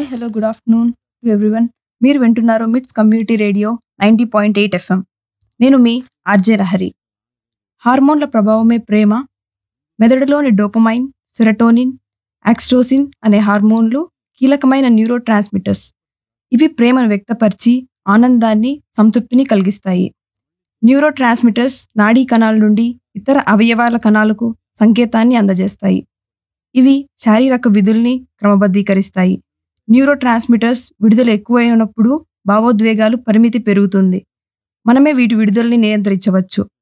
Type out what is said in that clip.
hi hello good afternoon to everyone మీరు వింటున్నారు MITS community radio ninety point eight FM నేను మీ RJ రహరి హార్మోన్ల ప్రభావమే ప్రేమ మెదడులోని డోపమైన్ సెరటోనిన్ యాక్స్టోసిన్ అనే హార్మోన్లు కీలకమైన న్యూరో ట్రాన్స్మిటర్స్ ఇవి ప్రేమను వ్యక్తపరిచి ఆనందాన్ని సంతృప్తిని కలిగిస్తాయి న్యూరో ట్రాన్స్మిటర్స్ నాడీ కణాల నుండి ఇతర అవయవాల కణాలకు సంకేతాన్ని అందజేస్తాయి ఇవి శారీరక విధుల్ని క్రమబద్ధీకరిస్తాయి న్యూరో ట్రాన్స్మిటర్స్ విడుదల ఎక్కువైనప్పుడు భావోద్వేగాలు పరిమితి పెరుగుతుంది మనమే వీటి విడుదలని నియంత్రించవచ్చు